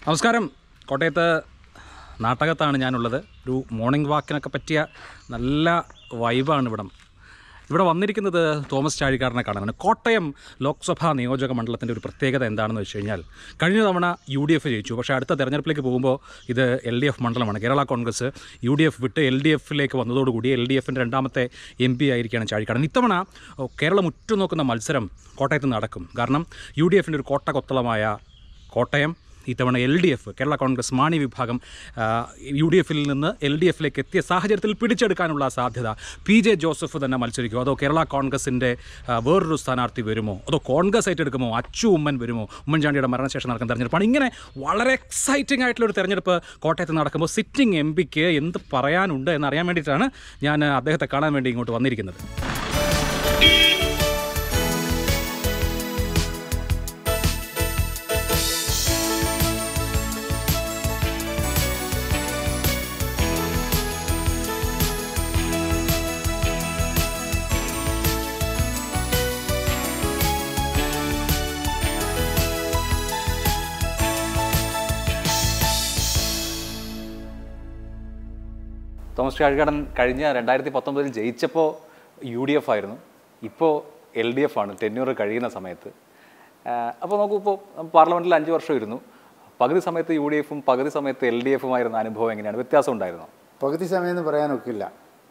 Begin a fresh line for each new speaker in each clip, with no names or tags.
നമസ്കാരം കോട്ടയത്ത് നാട്ടകത്താണ് ഞാനുള്ളത് ഒരു മോർണിംഗ് വാക്കിനൊക്കെ പറ്റിയ നല്ല വൈബാണ് ഇവിടം ഇവിടെ വന്നിരിക്കുന്നത് തോമസ് ചാഴിക്കാരനെ കാണാനാണ് കോട്ടയം ലോക്സഭാ നിയോജക മണ്ഡലത്തിൻ്റെ ഒരു പ്രത്യേകത എന്താണെന്ന് വെച്ച് കഴിഞ്ഞാൽ കഴിഞ്ഞ തവണ യു ഡി എഫ് ജയിച്ചു പക്ഷേ അടുത്ത തെരഞ്ഞെടുപ്പിലേക്ക് പോകുമ്പോൾ ഇത് എൽ ഡി എഫ് മണ്ഡലമാണ് Kerala Congress U D F വിട്ട് എൽ ഡി എഫിലേക്ക് വന്നതോടുകൂടി എൽ ഡി എഫിൻ്റെ രണ്ടാമത്തെ എം പി ആയിരിക്കുകയാണ് ചാഴിക്കാടൻ ഇത്തവണ ഓ, കേരളം ഉറ്റുനോക്കുന്ന മത്സരം കോട്ടയത്ത് നടക്കും കാരണം യു ഡി എഫിൻ്റെ ഒരു കോട്ട കൊത്തളമായ കോട്ടയം ഇത്തവണ L D F Kerala Congress Mani വിഭാഗം ആ, യു ഡി എഫിൽ നിന്ന് എൽ ഡി എഫിലേക്ക് എത്തിയ സാഹചര്യത്തിൽ പിടിച്ചെടുക്കാനുള്ള സാധ്യത പി ജെ ജോസഫ് തന്നെ മത്സരിക്കുമോ അതോ കേരള കോൺഗ്രസിൻ്റെ ആ, വേറൊരു സ്ഥാനാർത്ഥി വരുമോ അതോ കോൺഗ്രസ് ഏറ്റെടുക്കുമോ അച്ചു ഉമ്മൻ വരുമോ ഉമ്മൻചാണ്ടിയുടെ മരണശേഷം നടക്കുന്ന തെരഞ്ഞെടുപ്പാണ് ഇങ്ങനെ വളരെ എക്സൈറ്റിംഗ് ആയിട്ടുള്ള ഒരു തെരഞ്ഞെടുപ്പ് കോട്ടയത്ത് നടക്കുമ്പോൾ സിറ്റിംഗ് എം പിക്ക് എന്ത് പറയാനുണ്ട് എന്നറിയാൻ വേണ്ടിയിട്ടാണ് ഞാൻ അദ്ദേഹത്തെ കാണാൻ വേണ്ടി ഇങ്ങോട്ട് വന്നിരിക്കുന്നത് തോമസ് ചാഴികാടൻ കഴിഞ്ഞ രണ്ടായിരത്തി പത്തൊമ്പതിൽ ജയിച്ചപ്പോൾ യു ഡി എഫ് ആയിരുന്നു ഇപ്പോൾ എൽ ഡി എഫ് ആണ് ടെന്യൂർ കഴിയുന്ന സമയത്ത് അപ്പോൾ നോക്കൂ ഇപ്പോൾ പാർലമെൻറ്റിൽ അഞ്ച് വർഷം ഇരുന്നു പകുതി സമയത്ത് യു ഡി എഫും പകുതി സമയത്ത് എൽ ഡി എഫുമായിരുന്ന അനുഭവം എങ്ങനെയാണ് വ്യത്യാസം ഉണ്ടായിരുന്നോ
പകുതി സമയം എന്ന് പറയാനൊക്കില്ല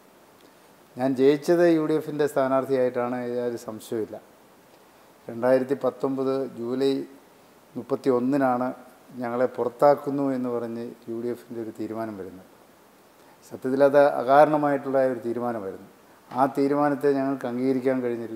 ഞാൻ ജയിച്ചത് യു ഡി എഫിൻ്റെ സ്ഥാനാർത്ഥിയായിട്ടാണ് യാതൊരു സംശയമില്ല രണ്ടായിരത്തി പത്തൊമ്പത് ജൂലൈ മുപ്പത്തി ഒന്നിനാണ് ഞങ്ങളെ പുറത്താക്കുന്നു എന്ന് പറഞ്ഞ് യു ഡി എഫിൻ്റെ ഒരു തീരുമാനം വരുന്നത് സത്യത്തിൽ അത് അകാരണമായിട്ടുള്ള ഒരു തീരുമാനമായിരുന്നു ആ തീരുമാനത്തെ ഞങ്ങൾക്ക് അംഗീകരിക്കാൻ കഴിഞ്ഞില്ല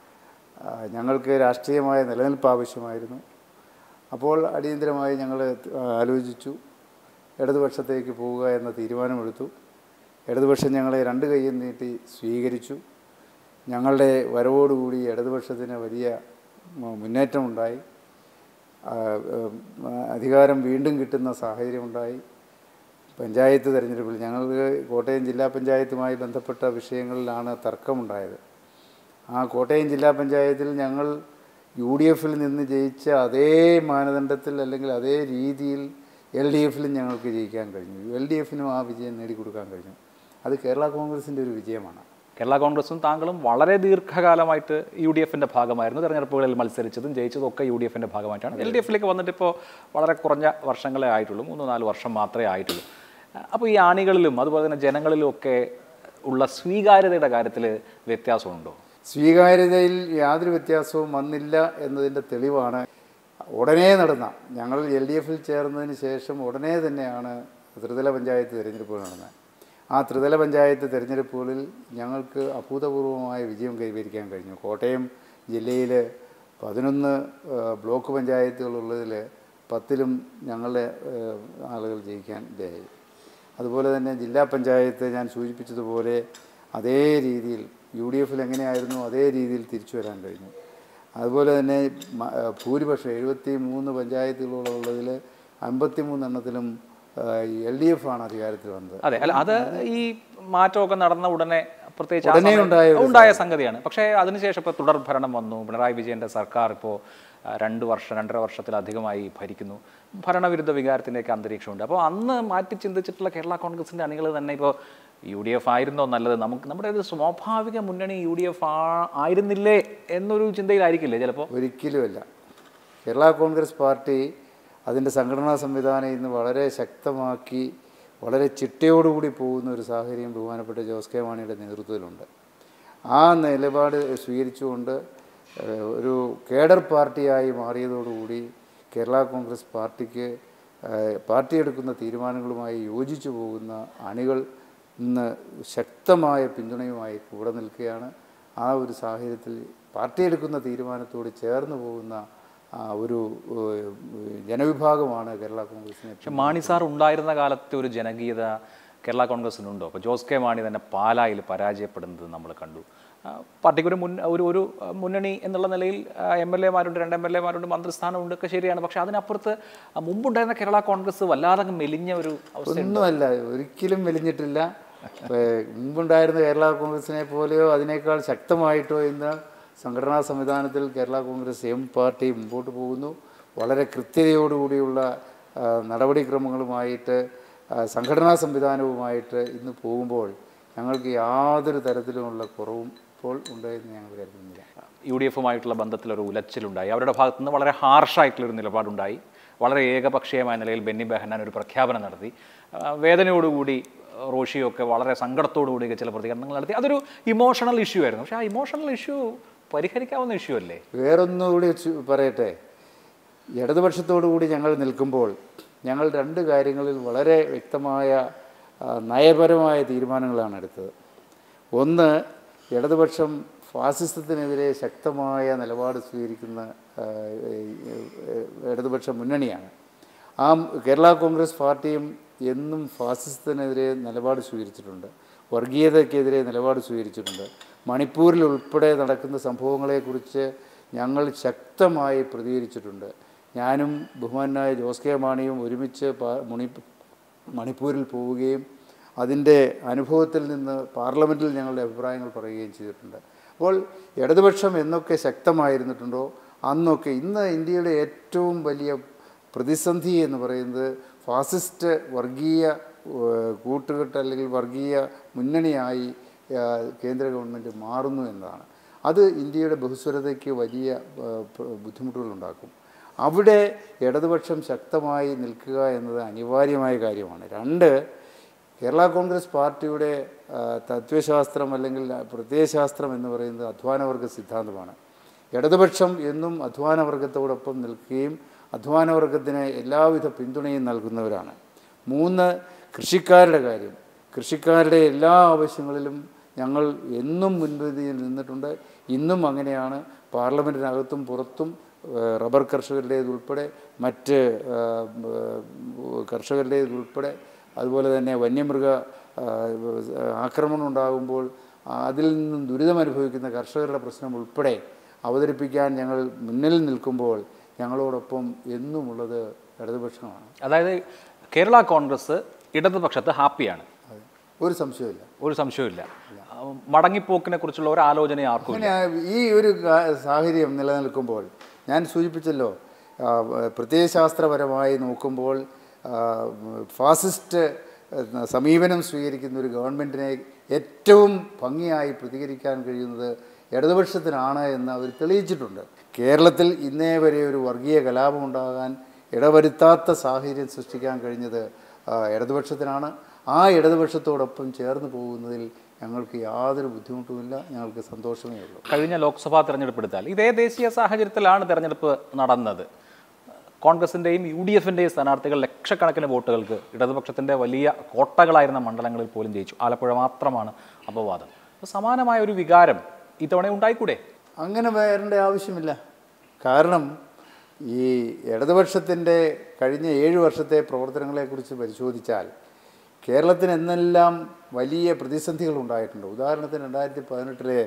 ആ, ഞങ്ങൾക്ക് രാഷ്ട്രീയമായ നിലനിൽപ്പ് ആവശ്യമായിരുന്നു അപ്പോൾ അടിയന്തരമായി ഞങ്ങൾ ആലോചിച്ചു ഇടതുപക്ഷത്തേക്ക് പോവുക എന്ന തീരുമാനമെടുത്തു ഇടതുപക്ഷം ഞങ്ങളെ രണ്ട് കൈയും നീട്ടി സ്വീകരിച്ചു ഞങ്ങളുടെ വരവോടുകൂടി ഇടതുപക്ഷത്തിന് വലിയ മു- മുന്നേറ്റമുണ്ടായി ആ, ഉം, അധികാരം വീണ്ടും കിട്ടുന്ന സാഹചര്യമുണ്ടായി പഞ്ചായത്ത് തെരഞ്ഞെടുപ്പിൽ ഞങ്ങൾക്ക് കോട്ടയം ജില്ലാ പഞ്ചായത്തുമായി ബന്ധപ്പെട്ട വിഷയങ്ങളിലാണ് തർക്കമുണ്ടായത് ആ കോട്ടയം ജില്ലാ പഞ്ചായത്തിൽ ഞങ്ങൾ യു ഡി എഫിൽ നിന്ന് ജയിച്ച അതേ മാനദണ്ഡത്തിൽ അല്ലെങ്കിൽ അതേ രീതിയിൽ എൽ ഡി എഫിലും ഞങ്ങൾക്ക് ജയിക്കാൻ കഴിഞ്ഞു എൽ ഡി എഫിനും ആ വിജയം നേടിക്കൊടുക്കാൻ കഴിഞ്ഞു അത് കേരള കോൺഗ്രസിൻ്റെ ഒരു വിജയമാണ്
കേരള കോൺഗ്രസും താങ്കളും വളരെ ദീർഘകാലമായിട്ട് യു ഡി എഫിൻ്റെ ഭാഗമായിരുന്നു തെരഞ്ഞെടുപ്പുകളിൽ മത്സരിച്ചതും ജയിച്ചതും ഒക്കെ യു ഡി എഫിൻ്റെ ഭാഗമായിട്ടാണ് എൽ ഡി എഫിലേക്ക് വന്നിട്ട് ഇപ്പോൾ വളരെ കുറഞ്ഞ വർഷങ്ങളെ ആയിട്ടുള്ളൂ മൂന്ന് നാല് വർഷം മാത്രമേ ആയിട്ടുള്ളൂ അപ്പോൾ ഈ ആണികളിലും അതുപോലെ തന്നെ ജനങ്ങളിലും ഒക്കെ ഉള്ള സ്വീകാര്യതയുടെ കാര്യത്തിൽ വ്യത്യാസമുണ്ടോ
സ്വീകാര്യതയിൽ യാതൊരു വ്യത്യാസവും വന്നില്ല എന്നതിൻ്റെ തെളിവാണ് ഉടനെ നടന്ന ഞങ്ങൾ എൽ ഡി എഫിൽ ചേർന്നതിന് ശേഷം ഉടനെ തന്നെയാണ് ത്രിതല പഞ്ചായത്ത് തിരഞ്ഞെടുപ്പുകൾ നടന്നത് ആ ത്രിതല പഞ്ചായത്ത് തിരഞ്ഞെടുപ്പുകളിൽ ഞങ്ങൾക്ക് അഭൂതപൂർവമായ വിജയം കൈവരിക്കാൻ കഴിഞ്ഞു കോട്ടയം ജില്ലയിൽ പതിനൊന്ന് ഏഹ്, ബ്ലോക്ക് പഞ്ചായത്തുകളുള്ളതിൽ പത്തിലും ഞങ്ങളുടെ ഏഹ്, ആളുകൾ ജയിക്കാൻ ഇടയായി അതുപോലെ തന്നെ ജില്ലാ പഞ്ചായത്ത് ഞാൻ സൂചിപ്പിച്ചതുപോലെ അതേ രീതിയിൽ യു ഡി എഫിൽ എങ്ങനെയായിരുന്നു അതേ രീതിയിൽ തിരിച്ചു വരാൻ കഴിഞ്ഞു അതുപോലെ തന്നെ മ- ഏഹ് ഭൂരിപക്ഷം എഴുപത്തി മൂന്ന് പഞ്ചായത്തുകളുള്ളതിൽ അമ്പത്തി മൂന്നെണ്ണത്തിലും എൽ ഡി എഫ് ആണ് അധികാരത്തിൽ വന്നത്
അതെ അല്ല അത് ഈ മാറ്റമൊക്കെ നടന്ന ഉടനെ പ്രത്യേകിച്ച് ആ
ഉടനെ
സമയത്ത്
ഉണ്ടായ ഒരു
ഉണ്ടായ സംഗതിയാണ് പക്ഷേ അതിനുശേഷം ഇപ്പോൾ തുടർ ഭരണം വന്നു പിണറായി വിജയന്റെ സർക്കാർ ഇപ്പോൾ ആ, രണ്ട് വർഷം രണ്ടര വർഷത്തിലധികമായി ഭരിക്കുന്നു ഭരണവിരുദ്ധ വികാരത്തിൻ്റെയൊക്കെ അന്തരീക്ഷമുണ്ട് അപ്പോൾ അന്ന് മാറ്റി ചിന്തിച്ചിട്ടുള്ള കേരള കോൺഗ്രസിൻ്റെ അണികൾ തന്നെ ഇപ്പോൾ യു ഡി എഫ് ആയിരുന്നോ നല്ലത് നമുക്ക് നമ്മുടെ ഒരു സ്വാഭാവിക മുന്നണി യു ഡി എഫ് ആയിരുന്നില്ലേ എന്നൊരു ചിന്തയിലായിരിക്കില്ലേ ചിലപ്പോൾ
ഒരിക്കലുമല്ല കേരള കോൺഗ്രസ് പാർട്ടി അതിൻ്റെ സംഘടനാ സംവിധാനം ഇന്ന് വളരെ ശക്തമാക്കി വളരെ ചിട്ടയോടുകൂടി പോകുന്ന ഒരു സാഹചര്യം ബഹുമാനപ്പെട്ട ജോസ് കെ മാണിയുടെ നേതൃത്വത്തിലുണ്ട് ആ നിലപാട് സ്വീകരിച്ചുകൊണ്ട് ഏഹ്, ഒരു കേഡർ പാർട്ടിയായി മാറിയതോടുകൂടി കേരള കോൺഗ്രസ് പാർട്ടിക്ക് ഏഹ്, പാർട്ടി എടുക്കുന്ന തീരുമാനങ്ങളുമായി യോജിച്ചു പോകുന്ന അണികൾ ഇന്ന് ശക്തമായ പിന്തുണയുമായി കൂടെ നിൽക്കുകയാണ് ആ ഒരു സാഹചര്യത്തിൽ പാർട്ടി എടുക്കുന്ന തീരുമാനത്തോട് ചേർന്ന് പോകുന്ന ആ, ഒരു ഏഹ്, ജനവിഭാഗമാണ് കേരള കോൺഗ്രസിനെ
പക്ഷെ മാണി സാർ ഉണ്ടായിരുന്ന കാലത്തെ ഒരു ജനകീയത കേരള കോൺഗ്രസിനുണ്ടോ അപ്പോൾ ജോസ് കെ മാണി തന്നെ പാലായിൽ പരാജയപ്പെടുന്നത് നമ്മൾ കണ്ടു ആ, പാർട്ടിക്ക് ഒരു മുൻ ഒരു ഒരു ആ, മുന്നണി എന്നുള്ള നിലയിൽ എം എൽ എമാരുണ്ട് രണ്ട് എം എൽ എമാരുണ്ട് മന്ത്രിസ്ഥാനമുണ്ട് ഒക്കെ ശരിയാണ് പക്ഷേ അതിനപ്പുറത്ത് ആ, മുമ്പുണ്ടായിരുന്ന കേരള കോൺഗ്രസ് വല്ലാതെ അങ്ങ് മെലിഞ്ഞ ഒരു അവസ്ഥ
ഒന്നുമല്ല ഒരിക്കലും മെലിഞ്ഞിട്ടില്ല ഏഹ്, മുമ്പുണ്ടായിരുന്ന കേരള കോൺഗ്രസിനെ പോലെയോ അതിനേക്കാൾ ശക്തമായിട്ടോ ഇന്ന് സംഘടനാ സംവിധാനത്തിൽ കേരള കോൺഗ്രസ് എം പാർട്ടി മുമ്പോട്ട് പോകുന്നു വളരെ കൃത്യതയോടുകൂടിയുള്ള ആ, നടപടിക്രമങ്ങളുമായിട്ട് ആ, സംഘടനാ സംവിധാനവുമായിട്ട് ഇന്ന് പോകുമ്പോൾ ഞങ്ങൾക്ക് യാതൊരു തരത്തിലുമുള്ള കുറവും ഇപ്പോൾ ഉണ്ടെന്ന് ഞങ്ങൾ കരുതുന്നില്ല
യു ഡി എഫുമായിട്ടുള്ള ബന്ധത്തിലൊരു ഉലച്ചിലുണ്ടായി അവരുടെ ഭാഗത്തു നിന്ന് വളരെ ഹാർഷായിട്ടുള്ളൊരു നിലപാടുണ്ടായി വളരെ ഏകപക്ഷീയമായ നിലയിൽ ബെന്നി ബെഹനാൻ ഒരു പ്രഖ്യാപനം നടത്തി ആ, വേദനയോടുകൂടി റോഷിയൊക്കെ വളരെ സങ്കടത്തോടുകൂടി ചില പ്രതികരണങ്ങൾ നടത്തി അതൊരു ഇമോഷണൽ ഇഷ്യൂ ആയിരുന്നു പക്ഷേ ആ ഇമോഷണൽ ഇഷ്യൂ പരിഹരിക്കാവുന്ന ഇഷ്യൂ അല്ലേ
വേറൊന്നുകൂടി ചു- പറയട്ടെ ഇടതുപക്ഷത്തോടു കൂടി ഞങ്ങൾ നിൽക്കുമ്പോൾ ഞങ്ങൾ രണ്ട് കാര്യങ്ങളിൽ വളരെ വ്യക്തമായ ആ, നയപരമായ തീരുമാനങ്ങളാണ് എടുത്തത് ഒന്ന് ഇടതുപക്ഷം ഫാസിസത്തിനെതിരെ ശക്തമായ നിലപാട് സ്വീകരിക്കുന്ന ആ, ഏ, ഇടതുപക്ഷ മുന്നണിയാണ് ആ കേരള കോൺഗ്രസ് പാർട്ടിയും എന്നും ഫാസിസത്തിനെതിരെ നിലപാട് സ്വീകരിച്ചിട്ടുണ്ട് വർഗീയതയ്ക്കെതിരെ നിലപാട് സ്വീകരിച്ചിട്ടുണ്ട് മണിപ്പൂരിൽ ഉൾപ്പെടെ നടക്കുന്ന സംഭവങ്ങളെക്കുറിച്ച് ഞങ്ങൾ ശക്തമായി പ്രതികരിച്ചിട്ടുണ്ട് ഞാനും ബഹുമാനായ ജോസ് കെ മാണിയും ഒരുമിച്ച് പാ- മുണി മണിപ്പൂരിൽ പോവുകയും അതിൻ്റെ അനുഭവത്തിൽ നിന്ന് പാർലമെൻറ്റിൽ ഞങ്ങളുടെ അഭിപ്രായങ്ങൾ പറയുകയും ചെയ്തിട്ടുണ്ട് അപ്പോൾ ഇടതുപക്ഷം എന്നൊക്കെ ശക്തമായിരുന്നിട്ടുണ്ടോ അന്നൊക്കെ ഇന്ന് ഇന്ത്യയുടെ ഏറ്റവും വലിയ പ്രതിസന്ധി എന്ന് പറയുന്നത് ഫാസിസ്റ്റ് വർഗീയ ഏഹ്, കൂട്ടുകെട്ട് അല്ലെങ്കിൽ വർഗീയ മുന്നണിയായി ഏഹ്, കേന്ദ്ര ഗവൺമെൻറ് മാറുന്നു എന്നതാണ് അത് ഇന്ത്യയുടെ ബഹുസ്വരതയ്ക്ക് വലിയ ഏഹ്, പ്ര- ബുദ്ധിമുട്ടുകളുണ്ടാക്കും അവിടെ ഇടതുപക്ഷം ശക്തമായി നിൽക്കുക എന്നത് അനിവാര്യമായ കാര്യമാണ് രണ്ട് കേരള കോൺഗ്രസ് പാർട്ടിയുടെ ആ, തത്വശാസ്ത്രം അല്ലെങ്കിൽ പ്രത്യയശാസ്ത്രം എന്ന് പറയുന്നത് അധ്വാനവർഗ സിദ്ധാന്തമാണ് ഇടതുപക്ഷം എന്നും അധ്വാനവർഗത്തോടൊപ്പം നിൽക്കുകയും അധ്വാനവർഗത്തിന് എല്ലാവിധ പിന്തുണയും നൽകുന്നവരാണ് മൂന്ന് കൃഷിക്കാരുടെ കാര്യം കൃഷിക്കാരുടെ എല്ലാ ആവശ്യങ്ങളിലും ഞങ്ങൾ എന്നും മുൻപന്തിയിൽ നിന്നിട്ടുണ്ട് ഇന്നും അങ്ങനെയാണ് പാർലമെൻറ്റിനകത്തും പുറത്തും ഏഹ്, റബ്ബർ കർഷകരുടേതുൾപ്പെടെ മറ്റ് ഏഹ്, ഏഹ്, കർഷകരുടേതുൾപ്പെടെ അതുപോലെ തന്നെ വന്യമൃഗ ഏഹ്, ആക്രമണം ഉണ്ടാകുമ്പോൾ അതിൽ നിന്നും ദുരിതമനുഭവിക്കുന്ന കർഷകരുടെ പ്രശ്നം ഉൾപ്പെടെ അവതരിപ്പിക്കാൻ ഞങ്ങൾ മുന്നിൽ നിൽക്കുമ്പോൾ ഞങ്ങളോടൊപ്പം എന്നുമുള്ളത് ഇടതുപക്ഷമാണ്
അതായത് കേരള കോൺഗ്രസ് ഇടതുപക്ഷത്ത് ഹാപ്പിയാണ്
അതെ ഒരു സംശയമില്ല
ഒരു സംശയമില്ല ആ, മടങ്ങിപ്പോക്കിനെ കുറിച്ചുള്ള ഒരു ആലോചന ആർക്കും ഇല്ല.
അങ്ങനെ ഈ ഒരു കാ- സാഹചര്യം നിലനിൽക്കുമ്പോൾ ഞാൻ സൂചിപ്പിച്ചല്ലോ ആ, പ്രത്യയശാസ്ത്രപരമായി നോക്കുമ്പോൾ ആ, ഫാസിസ്റ്റ് എന്ന സമീപനം സ്വീകരിക്കുന്ന ഒരു ഗവൺമെൻറ്റിനെ ഏറ്റവും ഭംഗിയായി പ്രതികരിക്കാൻ കഴിയുന്നത് ഇടതുപക്ഷത്തിനാണ് എന്ന് അവർ തെളിയിച്ചിട്ടുണ്ട് കേരളത്തിൽ ഇന്നേ വരെ ഒരു വർഗീയ കലാപം ഉണ്ടാകാൻ ഇടവരുത്താത്ത സാഹചര്യം സൃഷ്ടിക്കാൻ കഴിഞ്ഞത് ആ, ഇടതുപക്ഷത്തിനാണ് ആ ഇടതുപക്ഷത്തോടൊപ്പം ചേർന്ന് പോകുന്നതിൽ ഞങ്ങൾക്ക് യാതൊരു ബുദ്ധിമുട്ടുമില്ല ഞങ്ങൾക്ക് സന്തോഷമേ ഉള്ളൂ
കഴിഞ്ഞ ലോക്സഭാ തെരഞ്ഞെടുപ്പ് എടുത്താൽ ഇതേ ദേശീയ സാഹചര്യത്തിലാണ് തെരഞ്ഞെടുപ്പ് നടന്നത് കോൺഗ്രസിൻ്റെയും യു ഡി എഫിൻ്റെയും സ്ഥാനാർത്ഥികൾ ലക്ഷക്കണക്കിന് വോട്ടുകൾക്ക് ഇടതുപക്ഷത്തിൻ്റെ വലിയ കോട്ടകളായിരുന്ന മണ്ഡലങ്ങളിൽ പോലും ജയിച്ചു ആലപ്പുഴ മാത്രമാണ് അപവാദം അപ്പോൾ സമാനമായ ഒരു വികാരം ഇത്തവണ ഉണ്ടായിക്കൂടെ
അങ്ങനെ വരേണ്ട ആവശ്യമില്ല കാരണം ഈ ഇടതുപക്ഷത്തിൻ്റെ കഴിഞ്ഞ ഏഴ് വർഷത്തെ പ്രവർത്തനങ്ങളെക്കുറിച്ച് പരിശോധിച്ചാൽ കേരളത്തിന് എന്നെല്ലാം വലിയ പ്രതിസന്ധികൾ ഉണ്ടായിട്ടുണ്ട് ഉദാഹരണത്തിന് രണ്ടായിരത്തി പതിനെട്ടിലെ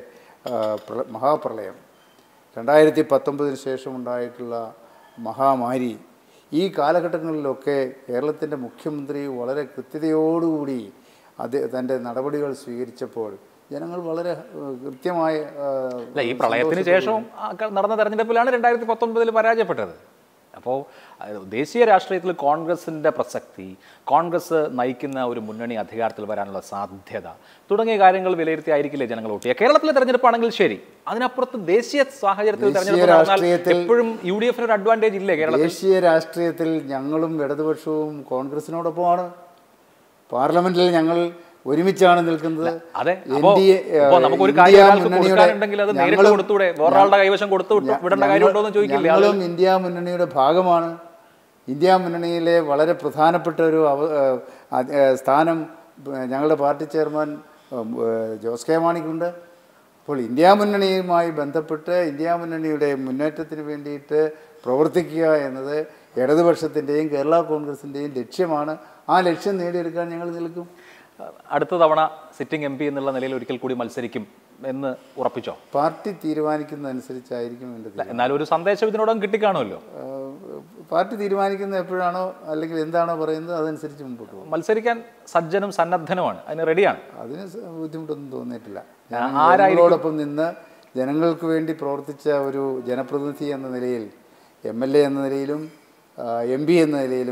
മഹാപ്രളയം രണ്ടായിരത്തി പത്തൊമ്പതിന് ശേഷം ഉണ്ടായിട്ടുള്ള മഹാമാരി ഈ കാലഘട്ടങ്ങളിലൊക്കെ കേരളത്തിൻ്റെ മുഖ്യമന്ത്രി വളരെ കൃത്യതയോടുകൂടി അത് തൻ്റെ നടപടികൾ സ്വീകരിച്ചപ്പോൾ ജനങ്ങൾ വളരെ ഏഹ്, കൃത്യമായ ഏഹ്,
അല്ല ഈ പ്രളയത്തിന് ശേഷവും ആ ക- നടന്ന തെരഞ്ഞെടുപ്പിലാണ് രണ്ടായിരത്തി പത്തൊൻപതിൽ പരാജയപ്പെട്ടത് അപ്പോൾ അഹ് ദേശീയ രാഷ്ട്രീയത്തിൽ കോൺഗ്രസിൻ്റെ പ്രസക്തി കോൺഗ്രസ് നയിക്കുന്ന ഒരു മുന്നണി അധികാരത്തിൽ വരാനുള്ള സാധ്യത തുടങ്ങിയ കാര്യങ്ങൾ വിലയിരുത്തിയായിരിക്കില്ലേ ജനങ്ങൾ വോട്ട് ചെയ്യുക കേരളത്തിലെ തെരഞ്ഞെടുപ്പാണെങ്കിൽ ശരി അതിനപ്പുറത്ത് ദേശീയ സാഹചര്യത്തിൽ
ദേശീയ
തെരഞ്ഞെടുപ്പ് നടന്നാൽ
രാഷ്ട്രീയത്തിൽ-
എപ്പോഴും യു ഡി എഫിന് ഒരു അഡ്വാൻറ്റേജ് ഇല്ലേ കേരളത്തിൽ
ദേശീയ രാഷ്ട്രീയത്തിൽ ഞങ്ങളും ഇടതുപക്ഷവും കോൺഗ്രസിനോടൊപ്പമാണ് പാർലമെന്റിൽ ഞങ്ങൾ ഒരുമിച്ചാണ് നിൽക്കുന്നത്
അതെ അപ്പോ
NDA,
അപ്പോ നമുക്കൊരു
ഇന്ത്യ
കാര്യം ഒരാൾക്ക്
മുന്നണിയുടെ-
കൊടുക്കാനുണ്ടെങ്കിൽ അത് നേരിട്ട്
ഞങ്ങളും-
കൊടുത്തൂടെ വേറൊരാളുടെ കൈവശം കൊടുത്തു വിട്ടു- വിടേണ്ട കാര്യമുണ്ടോ എന്ന് ചോദിക്കില്ലേ അത്
ഞങ്ങളും ഇന്ത്യ മുന്നണിയുടെ ഭാഗമാണ് ഇന്ത്യ മുന്നണിയിലെ വളരെ പ്രധാനപ്പെട്ട ഒരു അവ- ഏഹ് അത് ഏഹ് സ്ഥാനം ഏഹ് ഞങ്ങളുടെ പാർട്ടി ചെയർമാൻ ഏഹ് ജോസ് കെ മാണിക്കുണ്ട് അപ്പോൾ ഇന്ത്യ മുന്നണിയുമായി ബന്ധപ്പെട്ട് ഇന്ത്യ മുന്നണിയുടെ മുന്നേറ്റത്തിന് വേണ്ടിയിട്ട് പ്രവർത്തിക്കുക എന്നത് ഇടതുപക്ഷത്തിൻ്റെയും കേരള കോൺഗ്രസിൻ്റെയും ലക്ഷ്യമാണ് ആ ലക്ഷ്യം നേടിയെടുക്കാൻ ഞങ്ങൾ നിൽക്കും
അടുത്ത തവണ സിറ്റിംഗ് എം പി എന്നുള്ള നിലയിൽ ഒരിക്കൽ കൂടി മത്സരിക്കും എന്ന് ഉറപ്പിച്ചോ
പാർട്ടി തീരുമാനിക്കുന്നതനുസരിച്ചായിരിക്കും എൻ്റെ തീരുമാനം.
എന്നാലും ഒരു സന്ദേശം ഇതിനോടകം കിട്ടിക്കാണുമല്ലോ
ഏഹ് പാർട്ടി തീരുമാനിക്കുന്നത് എപ്പോഴാണോ അല്ലെങ്കിൽ എന്താണോ പറയുന്നത് അതനുസരിച്ച് മുമ്പോട്ട് പോകും
മത്സരിക്കാൻ സജ്ജനും സന്നദ്ധനുമാണ് അതിന് റെഡിയാണ്
അതിന് സ- ബുദ്ധിമുട്ടൊന്നും തോന്നിയിട്ടില്ല ഞാൻ
ആരായിരിക്കും?
ജനങ്ങളോടൊപ്പം നിന്ന് ജനങ്ങൾക്ക് വേണ്ടി പ്രവർത്തിച്ച ഒരു ജനപ്രതിനിധി എന്ന നിലയിൽ എം എൽ എ എന്ന നിലയിലും എം പി എന്ന നിലയിലും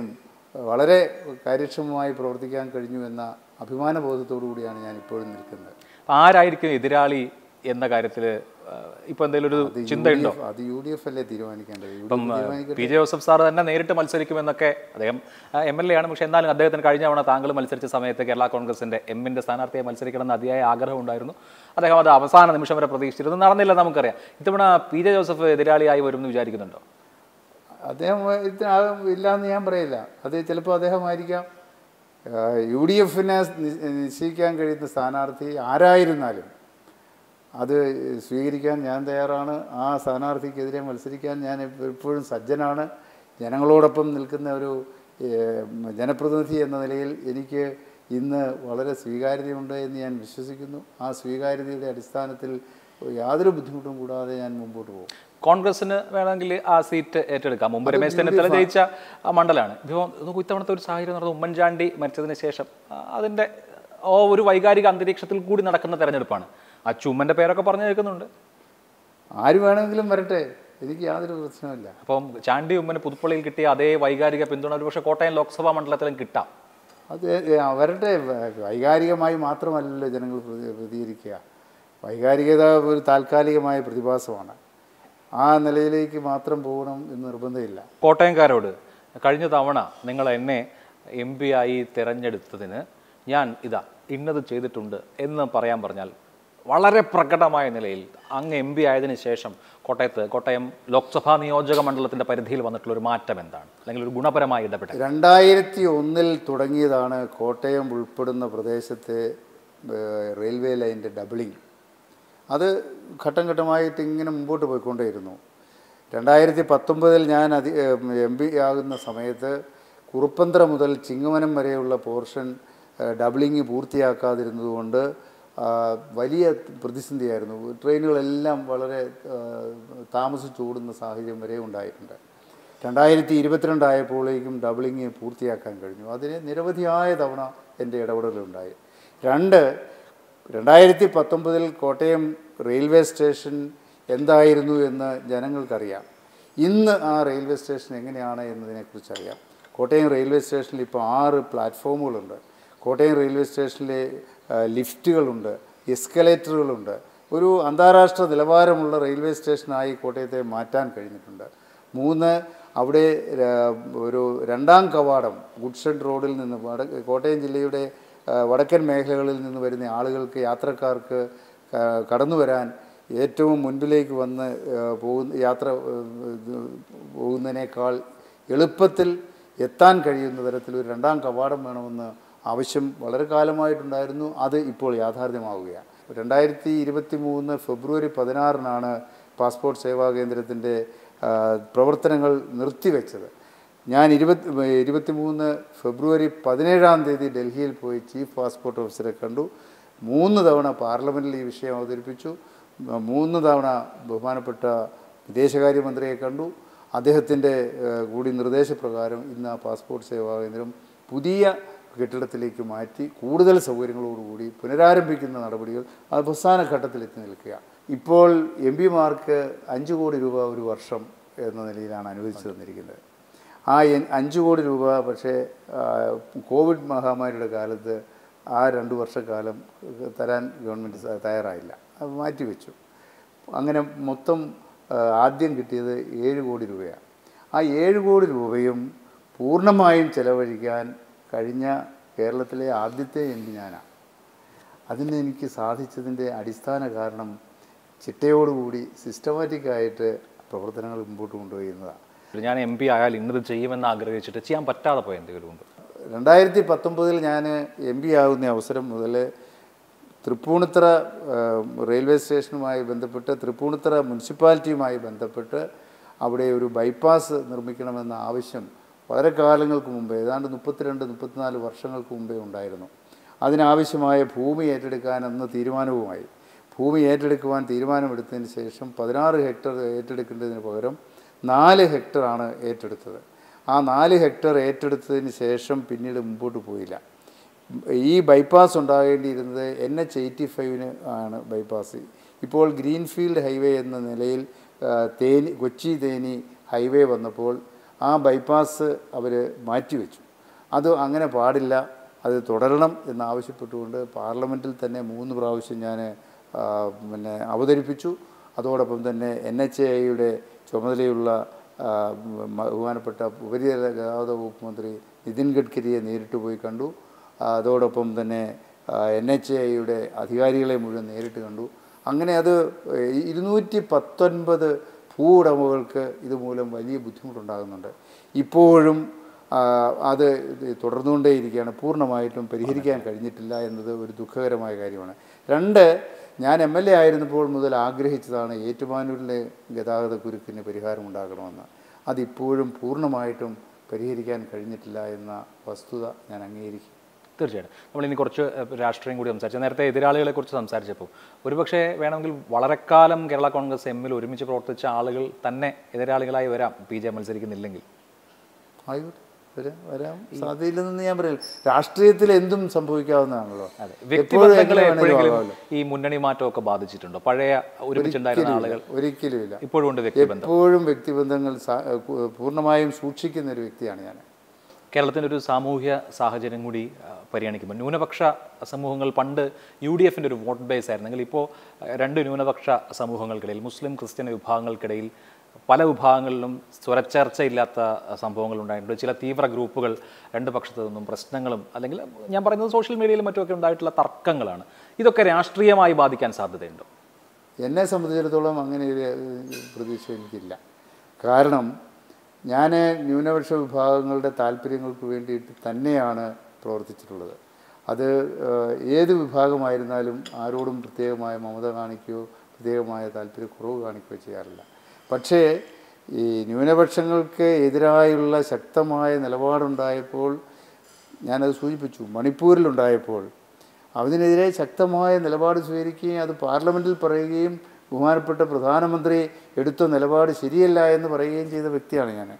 വളരെ കാര്യക്ഷമമായി പ്രവർത്തിക്കാൻ കഴിഞ്ഞു എന്ന അഭിമാനബോധത്തോടു കൂടിയാണ് ഞാൻ ഇപ്പോഴും നിൽക്കുന്നത്
അപ്പോൾ ആരായിരിക്കും എതിരാളി എന്ന കാര്യത്തിൽ ഇപ്പോൾ എന്തെങ്കിലും ഒരു ചിന്തയുണ്ടോ
അത് യു ഡി എഫ് അല്ലേ തീരുമാനിക്കേണ്ടത് യു ഡി
ഇപ്പം
എഫ് തീരുമാനിക്കട്ടെ
പി ജെ ജോസഫ് സാർ തന്നെ നേരിട്ട് മത്സരിക്കുമെന്നൊക്കെ അദ്ദേഹം എം എൽ എ ആണ് പക്ഷേ എന്നാലും അദ്ദേഹത്തിന് കഴിഞ്ഞ തവണ താങ്കൾ മത്സരിച്ച സമയത്ത് കേരള കോൺഗ്രസിന്റെ എമ്മിന്റെ സ്ഥാനാർത്ഥിയെ മത്സരിക്കണമെന്ന് അതിയായ ആഗ്രഹം ഉണ്ടായിരുന്നു അദ്ദേഹം അത് അവസാന നിമിഷം വരെ പ്രതീക്ഷിച്ചിരുന്നു നടന്നില്ല നമുക്കറിയാം ഇത്തവണ പി ജെ ജോസഫ് എതിരാളിയായി വരുമെന്ന് വിചാരിക്കുന്നുണ്ടോ
അദ്ദേഹം ഇതിന് ആ- ഇല്ലാന്ന് ഞാൻ പറയില്ല അത് ചിലപ്പോൾ അദ്ദേഹമായിരിക്കാം യു ഡി എഫിനെ നിശ്ചയിക്കാൻ കഴിയുന്ന സ്ഥാനാർത്ഥി ആരായിരുന്നാലും അത് സ്വീകരിക്കാൻ ഞാൻ തയ്യാറാണ് ആ സ്ഥാനാർത്ഥിക്കെതിരെ മത്സരിക്കാൻ ഞാൻ എപ്പോഴും സജ്ജനാണ് ജനങ്ങളോടൊപ്പം നിൽക്കുന്ന ഒരു ഏഹ്, ജനപ്രതിനിധി എന്ന നിലയിൽ എനിക്ക് ഇന്ന് വളരെ സ്വീകാര്യതയുണ്ട് എന്ന് ഞാൻ വിശ്വസിക്കുന്നു ആ സ്വീകാര്യതയുടെ അടിസ്ഥാനത്തിൽ യാതൊരു ബുദ്ധിമുട്ടും കൂടാതെ ഞാൻ മുമ്പോട്ട് പോകും
കോൺഗ്രസിന് വേണമെങ്കിൽ ആ സീറ്റ് ഏറ്റെടുക്കാം മുമ്പ് രമേശ് ചെന്നിത്തല ജയിച്ച ആ മണ്ഡലമാണ് ഇപ്പോൾ നോക്കൂ ഇത്തവണത്തെ ഒരു സാഹചര്യം നടന്നത് ഉമ്മൻചാണ്ടി മരിച്ചതിന് ശേഷം ആ, അതിന്റെ ആ ഒരു വൈകാരിക അന്തരീക്ഷത്തിൽ കൂടി നടക്കുന്ന തെരഞ്ഞെടുപ്പാണ് ആ ചുമ്മന്റെ പേരൊക്കെ പറഞ്ഞു കേൾക്കുന്നുണ്ട്
ആര് വേണമെങ്കിലും വരട്ടെ എനിക്ക് യാതൊരു പ്രശ്നമില്ല
അപ്പം ചാണ്ടി ഉമ്മന് പുതുപ്പള്ളിയിൽ കിട്ടിയ അതേ വൈകാരിക പിന്തുണ ഒരുപക്ഷെ കോട്ടയം ലോക്സഭാ മണ്ഡലത്തിലും കിട്ടാം
അത് അവരുടെ വൈകാരികമായി മാത്രമല്ലല്ലോ ജനങ്ങൾ പ്രതി- പ്രതികരിക്കുക വൈകാരികത ഒരു താൽക്കാലികമായ പ്രതിഭാസമാണ് ആ നിലയിലേക്ക് മാത്രം പോകണം എന്ന് നിർബന്ധമില്ല
കോട്ടയംകാരോട് കഴിഞ്ഞ തവണ നിങ്ങൾ എന്നെ എം പി ആയി തിരഞ്ഞെടുത്തതിന് ഞാൻ ഇതാ ഇന്നത് ചെയ്തിട്ടുണ്ട് എന്ന് പറയാൻ പറഞ്ഞാൽ വളരെ പ്രകടമായ നിലയിൽ അങ്ങ് എം പി ആയതിനു ശേഷം കോട്ടയത്ത് കോട്ടയം ലോക്സഭാ നിയോജക മണ്ഡലത്തിന്റെ പരിധിയിൽ വന്നിട്ടുള്ള ഒരു മാറ്റം എന്താണ് അല്ലെങ്കിൽ ഒരു ഗുണപരമായ ഇടപെടൽ
രണ്ടായിരത്തി ഒന്നിൽ തുടങ്ങിയതാണ് കോട്ടയം ഉൾപ്പെടുന്ന പ്രദേശത്തെ ഏഹ്, റെയിൽവേ ലൈൻ്റെ ഡബിളിങ് അത് ഘട്ടം ഘട്ടമായിട്ട് ഇങ്ങനെ മുമ്പോട്ട് പോയിക്കൊണ്ടേയിരുന്നു രണ്ടായിരത്തി പത്തൊമ്പതിൽ ഞാൻ അതി എം പി ആകുന്ന സമയത്ത് കുറുപ്പന്തറ മുതൽ ചിങ്ങവനം വരെയുള്ള പോർഷൻ ഏഹ്, ഡബിളിങ് പൂർത്തിയാക്കാതിരുന്നതുകൊണ്ട് ആ, വലിയ പ്രതിസന്ധിയായിരുന്നു ട്രെയിനുകളെല്ലാം വളരെ ഏഹ്, താമസിച്ചോടുന്ന സാഹചര്യം വരെ ഉണ്ടായിട്ടുണ്ട് രണ്ടായിരത്തി ഇരുപത്തിരണ്ടായപ്പോഴേക്കും ഡബിളിങ് പൂർത്തിയാക്കാൻ കഴിഞ്ഞു അതിന് നിരവധിയായ തവണ എൻ്റെ ഇടപെടലുണ്ടായി രണ്ട് രണ്ടായിരത്തി പത്തൊമ്പതിൽ കോട്ടയം റെയിൽവേ സ്റ്റേഷൻ എന്തായിരുന്നു എന്ന് ജനങ്ങൾക്കറിയാം ഇന്ന് ആ റെയിൽവേ സ്റ്റേഷൻ എങ്ങനെയാണ് എന്നതിനെക്കുറിച്ചറിയാം കോട്ടയം റെയിൽവേ സ്റ്റേഷനിൽ ഇപ്പോൾ ആറ് പ്ലാറ്റ്ഫോമുകളുണ്ട് കോട്ടയം റെയിൽവേ സ്റ്റേഷനിലെ ആ, ലിഫ്റ്റുകളുണ്ട് എസ്കലേറ്ററുകളുണ്ട് ഒരു അന്താരാഷ്ട്ര നിലവാരമുള്ള റെയിൽവേ സ്റ്റേഷനായി കോട്ടയത്തെ മാറ്റാൻ കഴിഞ്ഞിട്ടുണ്ട് മൂന്ന് അവിടെ ര- ഒരു രണ്ടാം കവാടം ഗുഡ്ഷെഡ് റോഡിൽ നിന്ന് വട കോട്ടയം ജില്ലയുടെ ആ, വടക്കൻ മേഖലകളിൽ നിന്ന് വരുന്ന ആളുകൾക്ക് യാത്രക്കാർക്ക് ക- കടന്നു വരാൻ ഏറ്റവും മുൻപിലേക്ക് വന്ന് ആ, പോകുന്ന യാത്ര ആ, ഇത് പോകുന്നതിനേക്കാൾ എളുപ്പത്തിൽ എത്താൻ കഴിയുന്ന തരത്തിൽ ഒരു രണ്ടാം കവാടം വേണമെന്ന് ആവശ്യം വളരെ കാലമായിട്ടുണ്ടായിരുന്നു അത് ഇപ്പോൾ യാഥാർത്ഥ്യമാവുകയാണ് രണ്ടായിരത്തി ഇരുപത്തി മൂന്ന് ഫെബ്രുവരി പതിനാറിനാണ് പാസ്പോർട്ട് സേവാ കേന്ദ്രത്തിൻ്റെ ആ, പ്രവർത്തനങ്ങൾ നിർത്തിവെച്ചത് ഞാൻ ഇരുപത്തി ഇരുപത്തി മൂന്ന് ഫെബ്രുവരി പതിനേഴാം തീയതി ഡൽഹിയിൽ പോയി ചീഫ് പാസ്പോർട്ട് ഓഫീസറെ കണ്ടു മൂന്ന് തവണ പാർലമെൻറ്റിൽ ഈ വിഷയം അവതരിപ്പിച്ചു മ- മൂന്ന് തവണ ബഹുമാനപ്പെട്ട വിദേശകാര്യമന്ത്രിയെ കണ്ടു അദ്ദേഹത്തിൻ്റെ ഏഹ്, കൂടി നിർദ്ദേശപ്രകാരം ഇന്ന് ആ പാസ്പോർട്ട് സേവാ കേന്ദ്രം പുതിയ കെട്ടിടത്തിലേക്ക് മാറ്റി കൂടുതൽ സൗകര്യങ്ങളോടുകൂടി പുനരാരംഭിക്കുന്ന നടപടികൾ അവസാന ഘട്ടത്തിലെത്തി നിൽക്കുക ഇപ്പോൾ എം പിമാർക്ക് അഞ്ച് കോടി രൂപ ഒരു വർഷം എന്ന നിലയിലാണ് അനുവദിച്ചു തന്നിരിക്കുന്നത് ആ എൻ- അഞ്ച് കോടി രൂപ പക്ഷേ ആ, കോവിഡ് മഹാമാരിയുടെ കാലത്ത് ആ രണ്ട് വർഷക്കാലം തരാൻ ഗവൺമെൻറ് സ- തയ്യാറായില്ല അത് മാറ്റിവെച്ചു അങ്ങനെ മൊത്തം ആ, ആദ്യം കിട്ടിയത് ഏഴ് കോടി രൂപയാണ് ആ ഏഴ് കോടി രൂപയും പൂർണ്ണമായും ചെലവഴിക്കാൻ കഴിഞ്ഞ കേരളത്തിലെ ആദ്യത്തെ എം പി ഞാനാണ് അതിന് എനിക്ക് സാധിച്ചതിൻ്റെ അടിസ്ഥാന കാരണം ചിട്ടയോടുകൂടി സിസ്റ്റമാറ്റിക്കായിട്ട് പ്രവർത്തനങ്ങൾ മുമ്പോട്ട് കൊണ്ടുപോയിരുന്നതാണ്
ഞാൻ എം പി ആയാൽ ഇന്നത് ചെയ്യുമെന്ന് ആഗ്രഹിച്ചിട്ട് ചെയ്യാൻ പറ്റാതെ പോയ എന്തെങ്കിലും ഉണ്ട്
രണ്ടായിരത്തി പത്തൊമ്പതിൽ ഞാൻ എം പി ആകുന്ന അവസരം മുതൽ തൃപ്പൂണിത്തറ ആ, റെയിൽവേ സ്റ്റേഷനുമായി ബന്ധപ്പെട്ട് തൃപ്പൂണിത്തറ മുനിസിപ്പാലിറ്റിയുമായി ബന്ധപ്പെട്ട് അവിടെ ഒരു ബൈപ്പാസ് നിർമ്മിക്കണമെന്ന ആവശ്യം വളരെ കാലങ്ങൾക്ക് മുമ്പേ ഏതാണ്ട് മുപ്പത്തിരണ്ട് മുപ്പത്തിനാല് വർഷങ്ങൾക്ക് മുമ്പേ ഉണ്ടായിരുന്നു അതിനാവശ്യമായ ഭൂമി ഏറ്റെടുക്കാൻ അന്ന് തീരുമാനവുമായി ഭൂമി ഏറ്റെടുക്കുവാൻ തീരുമാനമെടുത്തതിന് ശേഷം പതിനാറ് ഹെക്ടർ ഏറ്റെടുക്കേണ്ടതിന് പകരം നാല് ഹെക്ടറാണ് ഏറ്റെടുത്തത് ആ നാല് ഹെക്ടർ ഏറ്റെടുത്തതിന് ശേഷം പിന്നീട് മുമ്പോട്ട് പോയില്ല ഈ ബൈപ്പാസ് ഉണ്ടാകേണ്ടിയിരുന്നത് എൻ എച്ച് എയ്റ്റി ഫൈവിന് ആണ് ബൈപ്പാസ് ഇപ്പോൾ ഗ്രീൻഫീൽഡ് ഹൈവേ എന്ന നിലയിൽ ആ, തേനി കൊച്ചി തേനി ഹൈവേ വന്നപ്പോൾ ആ ബൈപ്പാസ് അവർ മാറ്റിവെച്ചു അത് അങ്ങനെ പാടില്ല അത് തുടരണം എന്നാവശ്യപ്പെട്ടുകൊണ്ട് പാർലമെൻറ്റിൽ തന്നെ മൂന്ന് പ്രാവശ്യം ഞാൻ ആ, പിന്നെ അവതരിപ്പിച്ചു അതോടൊപ്പം തന്നെ എൻ എച്ച് ഐയുടെ ചുമതലയുള്ള ആ, മ- ബഹുമാനപ്പെട്ട ഉപരിതല ഗതാഗത വകുപ്പ് മന്ത്രി നിതിൻ ഗഡ്കരിയെ നേരിട്ട് പോയി കണ്ടു ആ, അതോടൊപ്പം തന്നെ എൻ എച്ച് ഐയുടെ അധികാരികളെ മുഴുവൻ നേരിട്ട് കണ്ടു അങ്ങനെ അത് ഇരുന്നൂറ്റി പത്തൊൻപത് ഭൂ ഉടമകൾക്ക് ഇതുമൂലം വലിയ ബുദ്ധിമുട്ടുണ്ടാകുന്നുണ്ട് ഇപ്പോഴും ആ, അത് ഇത് തുടർന്നുകൊണ്ടേയിരിക്കുകയാണ് പൂർണ്ണമായിട്ടും പരിഹരിക്കാൻ കഴിഞ്ഞിട്ടില്ല എന്നത് ഒരു ദുഃഖകരമായ കാര്യമാണ് രണ്ട് ഞാൻ എം എൽ എ ആയിരുന്നപ്പോൾ മുതൽ ആഗ്രഹിച്ചതാണ് ഏറ്റുമാനൂരിലെ ഗതാഗത കുരുക്കിന് പരിഹാരം ഉണ്ടാക്കണമെന്ന് അതിപ്പോഴും പൂർണ്ണമായിട്ടും പരിഹരിക്കാൻ കഴിഞ്ഞിട്ടില്ല എന്ന വസ്തുത ഞാൻ അംഗീകരിക്കും
തീർച്ചയായിട്ടും നമ്മൾ ഇനി കുറച്ച് ഏഹ്, രാഷ്ട്രീയം കൂടി സംസാരിച്ചു നേരത്തെ എതിരാളികളെ കുറിച്ച് സംസാരിച്ചപ്പോൾ ഒരുപക്ഷെ വേണമെങ്കിൽ വളരെക്കാലം കേരള കോൺഗ്രസ് എമ്മിൽ ഒരുമിച്ച് പ്രവർത്തിച്ച ആളുകൾ തന്നെ എതിരാളികളായി വരാം പി ജെ മത്സരിക്കുന്നില്ലെങ്കിൽ
ആയിക്കോട്ടെ വരാം വരാം സാധ്യതയില്ലെന്ന് ഞാൻ പറയില്ല രാഷ്ട്രീയത്തിൽ എന്തും സംഭവിക്കാവുന്നതാണല്ലോ
അതെ
എപ്പോഴും
വ്യക്തിബന്ധങ്ങളെ
എങ്ങനെ വേണമെങ്കിലും
എപ്പോഴെങ്കിലും
ആവാമല്ലോ.
ഈ മുന്നണി മാറ്റമൊക്കെ ബാധിച്ചിട്ടുണ്ടോ പഴയ ഒരുമിച്ചുണ്ടായിരുന്ന ആളുകൾ
ഒരിക്കലുമില്ല
ഇപ്പോഴും ഉണ്ട് വ്യക്തിബന്ധം
എപ്പോഴും വ്യക്തിബന്ധങ്ങൾ സാ- കു- പൂർണ്ണമായും സൂക്ഷിക്കുന്ന ഒരു വ്യക്തിയാണ് ഞാൻ
കേരളത്തിൻ്റെ ഒരു സാമൂഹ്യ സാഹചര്യം കൂടി ആ, പരിഗണിക്കുമ്പോൾ ന്യൂനപക്ഷ സമൂഹങ്ങൾ പണ്ട് യു ഡി എഫിൻ്റെ ഒരു വോട്ട് ബേസ് ആയിരുന്നെങ്കിൽ ഇപ്പോൾ ആ, രണ്ട് ന്യൂനപക്ഷ സമൂഹങ്ങൾക്കിടയിൽ മുസ്ലിം ക്രിസ്ത്യൻ വിഭാഗങ്ങൾക്കിടയിൽ പല വിഭാഗങ്ങളിലും സ്വരച്ചേർച്ചയില്ലാത്ത ആ, സംഭവങ്ങൾ ഉണ്ടായിട്ടുണ്ട് ചില തീവ്ര ഗ്രൂപ്പുകൾ രണ്ട് പക്ഷത്തു നിന്നും പ്രശ്നങ്ങളും അല്ലെങ്കിൽ ഞാൻ പറയുന്നത് സോഷ്യൽ മീഡിയയിലും മറ്റുമൊക്കെ ഉണ്ടായിട്ടുള്ള തർക്കങ്ങളാണ് ഇതൊക്കെ രാഷ്ട്രീയമായി ബാധിക്കാൻ സാധ്യതയുണ്ടോ
എന്നെ സംബന്ധിച്ചിടത്തോളം അങ്ങനെ ഒരു ഏഹ്, പ്രതീക്ഷ എനിക്കില്ല കാരണം ഞാൻ ന്യൂനപക്ഷ വിഭാഗങ്ങളുടെ താല്പര്യങ്ങൾക്ക് വേണ്ടിയിട്ട് തന്നെയാണ് പ്രവർത്തിച്ചിട്ടുള്ളത് അത് ഏഹ്, ഏത് വിഭാഗമായിരുന്നാലും ആരോടും പ്രത്യേകമായ മമത കാണിക്കുകയോ പ്രത്യേകമായ താല്പര്യക്കുറവ് കാണിക്കുകയോ ചെയ്യാറില്ല പക്ഷേ ഈ ന്യൂനപക്ഷങ്ങൾക്ക് എതിരായുള്ള ശക്തമായ നിലപാടുണ്ടായപ്പോൾ ഞാനത് സൂചിപ്പിച്ചു മണിപ്പൂരിലുണ്ടായപ്പോൾ അതിനെതിരെ ശക്തമായ നിലപാട് സ്വീകരിക്കുകയും അത് പാർലമെൻറ്റിൽ പറയുകയും ബഹുമാനപ്പെട്ട പ്രധാനമന്ത്രി എടുത്ത നിലപാട് ശരിയല്ല എന്ന് പറയുകയും ചെയ്ത വ്യക്തിയാണ് ഞാൻ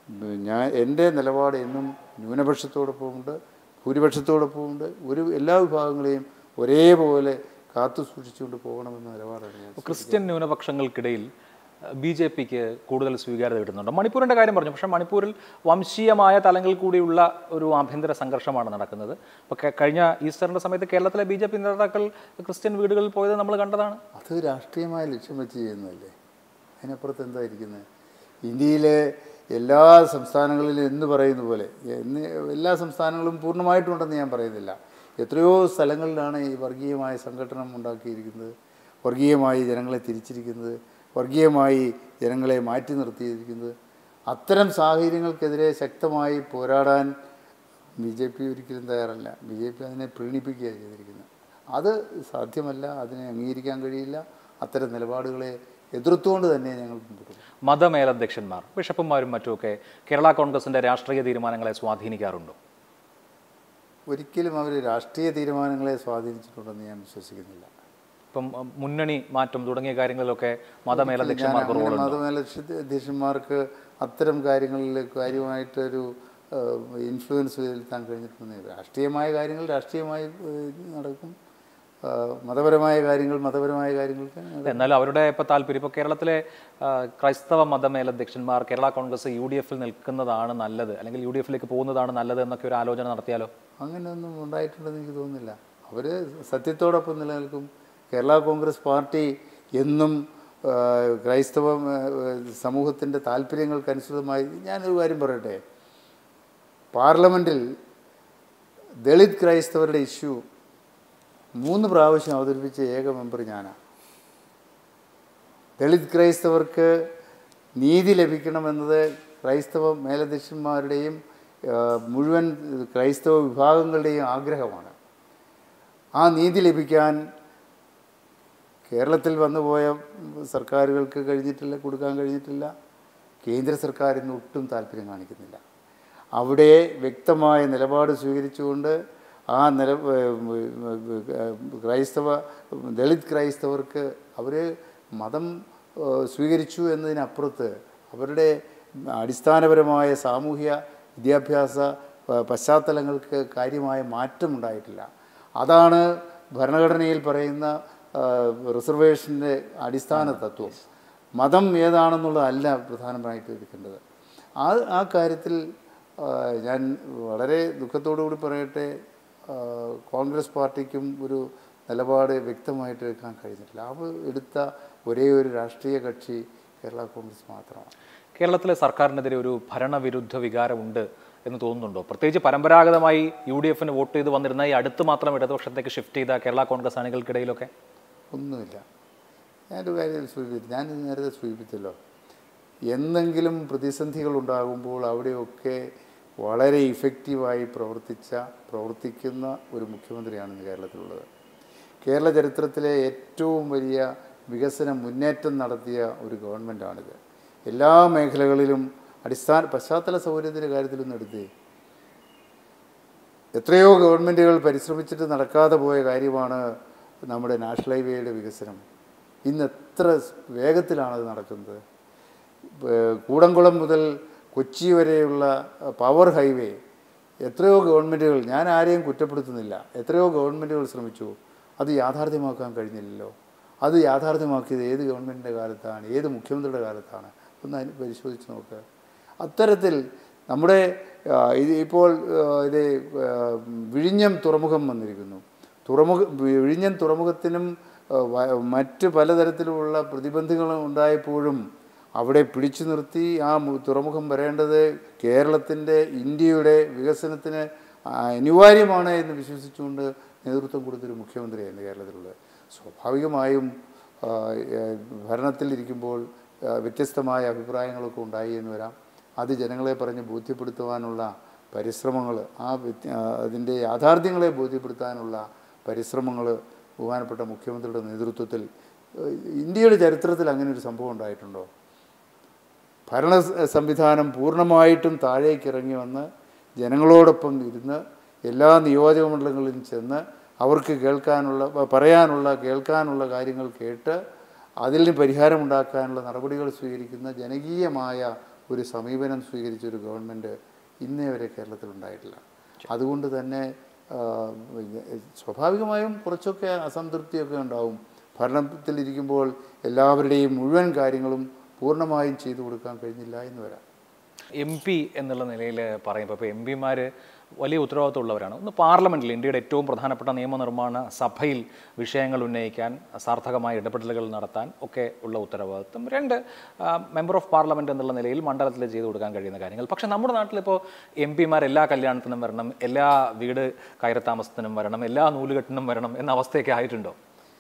ഞാൻ എൻ്റെ നിലപാട് എന്നും ന്യൂനപക്ഷത്തോടൊപ്പമുണ്ട് ഭൂരിപക്ഷത്തോടൊപ്പമുണ്ട് ഒരു എല്ലാ വിഭാഗങ്ങളെയും ഒരേപോലെ കാത്തു സൂക്ഷിച്ചുകൊണ്ട് പോകണമെന്ന നിലപാടാണ് ഞാൻ
ക്രിസ്ത്യൻ ന്യൂനപക്ഷങ്ങൾക്കിടയിൽ ബി ജെ പിക്ക് കൂടുതൽ സ്വീകാര്യത കിട്ടുന്നുണ്ട് മണിപ്പൂരിൻ്റെ കാര്യം പറഞ്ഞു പക്ഷേ മണിപ്പൂരിൽ വംശീയമായ തലങ്ങളിൽ കൂടിയുള്ള ഒരു ആഭ്യന്തര സംഘർഷമാണ് നടക്കുന്നത് അപ്പോൾ കഴിഞ്ഞ ഈസ്റ്ററിൻ്റെ സമയത്ത് കേരളത്തിലെ ബി ജെ പി നേതാക്കൾ ക്രിസ്ത്യൻ വീടുകളിൽ പോയത് നമ്മൾ കണ്ടതാണ്
അത് രാഷ്ട്രീയമായ ലക്ഷ്യം വെച്ച് ചെയ്യുന്നതല്ലേ അതിനപ്പുറത്ത് എന്താ ഇരിക്കുന്നത് ഇന്ത്യയിലെ എല്ലാ സംസ്ഥാനങ്ങളിലും എന്ന് പറയുന്ന പോലെ എന്ന് എല്ലാ സംസ്ഥാനങ്ങളും പൂർണ്ണമായിട്ടുണ്ടെന്ന് ഞാൻ പറയുന്നില്ല എത്രയോ സ്ഥലങ്ങളിലാണ് ഈ വർഗീയമായ സംഘടനം ഉണ്ടാക്കിയിരിക്കുന്നത് വർഗീയമായി ജനങ്ങളെ തിരിച്ചിരിക്കുന്നത് വർഗീയമായി ജനങ്ങളെ മാറ്റി നിർത്തിയിരിക്കുന്നത് അത്തരം സാഹചര്യങ്ങൾക്കെതിരെ ശക്തമായി പോരാടാൻ ബി ജെ പി ഒരിക്കലും തയ്യാറല്ല ബി ജെ പി അതിനെ പ്രീണിപ്പിക്കുകയാണ് ചെയ്തിരിക്കുന്നത് അത് സാധ്യമല്ല അതിനെ അംഗീകരിക്കാൻ കഴിയില്ല അത്തരം നിലപാടുകളെ എതിർത്തുകൊണ്ട് തന്നെ ഞങ്ങൾ മുമ്പോട്ട് പോകും
മതമേലധ്യക്ഷന്മാർ ബിഷപ്പുമാരും മറ്റുമൊക്കെ കേരള കോൺഗ്രസിൻ്റെ രാഷ്ട്രീയ തീരുമാനങ്ങളെ സ്വാധീനിക്കാറുണ്ടോ
ഒരിക്കലും അവർ രാഷ്ട്രീയ തീരുമാനങ്ങളെ സ്വാധീനിച്ചിട്ടുണ്ടെന്ന് ഞാൻ വിശ്വസിക്കുന്നില്ല
ഇപ്പം അഹ്, മുന്നണി മാറ്റം തുടങ്ങിയ കാര്യങ്ങളിലൊക്കെ
ഞാൻ
മതമേലധ്യക്ഷന്മാർക്ക്
അങ്ങനെ
റോളുണ്ട്
മതമേലധ്യക്ഷന്മാർക്ക് അത്തരം കാര്യങ്ങളിൽ കാര്യമായിട്ടൊരു ഇൻഫ്ലുവൻസ് ചെലുത്താൻ കഴിഞ്ഞിട്ടുണ്ടെന്ന് രാഷ്ട്രീയമായ കാര്യങ്ങൾ രാഷ്ട്രീയമായി ഏഹ്, നടക്കും ആ, മതപരമായ കാര്യങ്ങൾ മതപരമായ കാര്യങ്ങൾക്ക് നടക്കും.
എന്നാലും അവരുടെ ഇപ്പോൾ താല്പര്യം ഇപ്പോൾ കേരളത്തിലെ ആ, ക്രൈസ്തവ മതമേലധ്യക്ഷന്മാർ കേരള കോൺഗ്രസ് യു ഡി എഫിൽ നിൽക്കുന്നതാണ് നല്ലത് അല്ലെങ്കിൽ യു ഡി എഫിലേക്ക് പോകുന്നതാണ് നല്ലത് എന്നൊക്കെ ഒരു ആലോചന നടത്തിയാലോ
അങ്ങനെയൊന്നും ഉണ്ടായിട്ടുണ്ടെന്ന് എനിക്ക് തോന്നുന്നില്ല അവർ സത്യത്തോടൊപ്പം നിലനിൽക്കും കേരള കോൺഗ്രസ് പാർട്ടി എന്നും ആ, ക്രൈസ്തവ സമൂഹത്തിൻ്റെ താല്പര്യങ്ങൾക്കനുസൃതമായി ഞാനൊരു കാര്യം പറയട്ടെ പാർലമെൻറ്റിൽ ദളിത് ക്രൈസ്തവരുടെ ഇഷ്യൂ മൂന്ന് പ്രാവശ്യം അവതരിപ്പിച്ച ഏക മെമ്പർ ഞാനാണ് ദളിത് ക്രൈസ്തവർക്ക് നീതി ലഭിക്കണമെന്നത് ക്രൈസ്തവ മേലധ്യക്ഷന്മാരുടെയും ആ, മുഴുവൻ ക്രൈസ്തവ വിഭാഗങ്ങളുടെയും ആഗ്രഹമാണ് ആ നീതി ലഭിക്കാൻ കേരളത്തിൽ വന്നുപോയ സർക്കാരുകൾക്ക് കഴിഞ്ഞിട്ടില്ല കൊടുക്കാൻ കഴിഞ്ഞിട്ടില്ല കേന്ദ്ര സർക്കാർ ഇന്ന് ഒട്ടും താല്പര്യം കാണിക്കുന്നില്ല അവിടെ വ്യക്തമായ നിലപാട് സ്വീകരിച്ചുകൊണ്ട് ആ നില ക്രൈസ്തവ ദളിത് ക്രൈസ്തവർക്ക് അവർ മതം ഏഹ്, സ്വീകരിച്ചു എന്നതിനപ്പുറത്ത് അവരുടെ അടിസ്ഥാനപരമായ സാമൂഹ്യ വിദ്യാഭ്യാസ പ- പശ്ചാത്തലങ്ങൾക്ക് കാര്യമായ മാറ്റമുണ്ടായിട്ടില്ല അതാണ് ഭരണഘടനയിൽ പറയുന്ന ആ, റിസർവേഷൻ്റെ അടിസ്ഥാന തത്വം മതം ഏതാണെന്നുള്ളതല്ല പ്രധാനമായിട്ട് എടുക്കേണ്ടത് ആ ആ കാര്യത്തിൽ ആ, ഞാൻ വളരെ ദുഃഖത്തോടു കൂടി പറയട്ടെ ആ, കോൺഗ്രസ് പാർട്ടിക്കും ഒരു നിലപാട് വ്യക്തമായിട്ട് എടുക്കാൻ കഴിഞ്ഞിട്ടില്ല അവ എടുത്ത ഒരേ ഒരു രാഷ്ട്രീയ കക്ഷി കേരള കോൺഗ്രസ് മാത്രമാണ്
കേരളത്തിലെ സർക്കാരിനെതിരെ ഒരു ഭരണവിരുദ്ധ വികാരമുണ്ട് എന്ന് തോന്നുന്നുണ്ടോ പ്രത്യേകിച്ച് പരമ്പരാഗതമായി യു ഡി എഫിന് വോട്ട് ചെയ്ത് വന്നിരുന്ന ഈ അടുത്ത് മാത്രം ഇടതുപക്ഷത്തേക്ക് ഷിഫ്റ്റ് ചെയ്ത കേരള കോൺഗ്രസ് അണികൾക്കിടയിലൊക്കെ
ഒന്നുമില്ല ഞാനൊരു കാര്യം സൂചിപ്പിച്ചു ഞാൻ ഇത് നേരത്തെ സൂചിപ്പിച്ചല്ലോ എന്തെങ്കിലും പ്രതിസന്ധികൾ ഉണ്ടാകുമ്പോൾ അവിടെയൊക്കെ വളരെ ഇഫക്റ്റീവായി പ്രവർത്തിച്ച പ്രവർത്തിക്കുന്ന ഒരു മുഖ്യമന്ത്രിയാണ് ഇന്ന് കേരളത്തിലുള്ളത് കേരള ചരിത്രത്തിലെ ഏറ്റവും വലിയ വികസന മുന്നേറ്റം നടത്തിയ ഒരു ഗവൺമെൻറ്റാണിത് എല്ലാ മേഖലകളിലും അടിസ്ഥാന പശ്ചാത്തല സൗകര്യത്തിൻ്റെ കാര്യത്തിലൊന്നും എടുത്തേ എത്രയോ ഗവൺമെൻറ്റുകൾ പരിശ്രമിച്ചിട്ട് നടക്കാതെ പോയ കാര്യമാണ് നമ്മുടെ നാഷണൽ ഹൈവേയുടെ വികസനം ഇന്ന് എത്ര വേഗത്തിലാണ് അത് നടക്കുന്നത് ഏർ കൂടംകുളം മുതൽ കൊച്ചി വരെയുള്ള പവർ ഹൈവേ എത്രയോ ഗവൺമെൻറ്റുകൾ ഞാൻ ആരെയും കുറ്റപ്പെടുത്തുന്നില്ല എത്രയോ ഗവൺമെൻറ്റുകൾ ശ്രമിച്ചു അത് യാഥാർത്ഥ്യമാക്കാൻ കഴിഞ്ഞില്ലല്ലോ അത് യാഥാർത്ഥ്യമാക്കിയത് ഏത് ഗവൺമെൻറ്റിൻ്റെ കാലത്താണ് ഏത് മുഖ്യമന്ത്രിയുടെ കാലത്താണ് ഒന്ന് അതിന് പരിശോധിച്ച് നോക്കുക അത്തരത്തിൽ നമ്മുടെ ആ, ഇത് ഇപ്പോൾ ആ, ഇത് ആ, വിഴിഞ്ഞം തുറമുഖം വന്നിരിക്കുന്നു തുറമുഖ വിഴിഞ്ഞം തുറമുഖത്തിനും ആ, വ- മറ്റ് പലതരത്തിലുള്ള പ്രതിബന്ധങ്ങളും ഉണ്ടായപ്പോഴും അവിടെ പിടിച്ചു നിർത്തി ആ മു- തുറമുഖം വരേണ്ടത് കേരളത്തിൻ്റെ ഇന്ത്യയുടെ വികസനത്തിന് അനിവാര്യമാണ് എന്ന് വിശ്വസിച്ചുകൊണ്ട് നേതൃത്വം കൊടുത്തൊരു മുഖ്യമന്ത്രിയായിരുന്നു കേരളത്തിലുള്ളത് സ്വാഭാവികമായും ആ, ഏ, ഭരണത്തിലിരിക്കുമ്പോൾ ആ, വ്യത്യസ്തമായ അഭിപ്രായങ്ങളൊക്കെ ഉണ്ടായി എന്ന് വരാം അത് ജനങ്ങളെ പറഞ്ഞ് ബോധ്യപ്പെടുത്തുവാനുള്ള പരിശ്രമങ്ങൾ ആ വ്യത്യ- ആ, അതിൻ്റെ യാഥാർത്ഥ്യങ്ങളെ ബോധ്യപ്പെടുത്താനുള്ള പരിശ്രമങ്ങൾ ബഹുമാനപ്പെട്ട മുഖ്യമന്ത്രിയുടെ നേതൃത്വത്തിൽ ഏഹ്, ഇന്ത്യയുടെ ചരിത്രത്തിൽ അങ്ങനെ ഒരു സംഭവം ഉണ്ടായിട്ടുണ്ടോ ഭരണ സ- സംവിധാനം പൂർണ്ണമായിട്ടും താഴേക്ക് ഇറങ്ങി വന്ന് ജനങ്ങളോടൊപ്പം ഇരുന്ന് എല്ലാ നിയോജക മണ്ഡലങ്ങളിലും ചെന്ന് അവർക്ക് കേൾക്കാനുള്ള പ- പറയാനുള്ള കേൾക്കാനുള്ള കാര്യങ്ങൾ കേട്ട് അതിന് പരിഹാരമുണ്ടാക്കാനുള്ള നടപടികൾ സ്വീകരിക്കുന്ന ജനകീയമായ ഒരു സമീപനം സ്വീകരിച്ച ഒരു ഗവൺമെൻറ് ഇന്നേ വരെ കേരളത്തിൽ ഉണ്ടായിട്ടില്ല അതുകൊണ്ട് തന്നെ ആ, സ്വാഭാവികമായും കുറച്ചൊക്കെ അസംതൃപ്തിയൊക്കെ ഉണ്ടാവും ഭരണത്തിലിരിക്കുമ്പോൾ എല്ലാവരുടെയും മുഴുവൻ കാര്യങ്ങളും പൂർണ്ണമായും ചെയ്തു കൊടുക്കാൻ കഴിഞ്ഞില്ല എന്ന് വരാം
എം പി എന്നുള്ള നിലയിൽ പറയുമ്പോൾ ഇപ്പോൾ എം പിമാർ വലിയ ഉത്തരവാദിത്തമുള്ളവരാണ് ഒന്ന് പാർലമെൻറ്റിൽ ഇന്ത്യയുടെ ഏറ്റവും പ്രധാനപ്പെട്ട നിയമനിർമ്മാണ സഭയിൽ വിഷയങ്ങൾ ഉന്നയിക്കാൻ സാർത്ഥകമായ ഇടപെടലുകൾ നടത്താൻ ഒക്കെ ഉള്ള ഉത്തരവാദിത്വം രണ്ട് മെമ്പർ ഓഫ് പാർലമെൻറ്റ് എന്നുള്ള നിലയിൽ മണ്ഡലത്തിൽ ചെയ്തു കൊടുക്കാൻ കഴിയുന്ന കാര്യങ്ങൾ പക്ഷേ നമ്മുടെ നാട്ടിലിപ്പോൾ എം പിമാർ എല്ലാ കല്യാണത്തിനും വരണം എല്ലാ വീട് കയറി താമസത്തിനും വരണം എല്ലാ നൂലുകെട്ടിനും വരണം എന്ന അവസ്ഥയൊക്കെ ആയിട്ടുണ്ടോ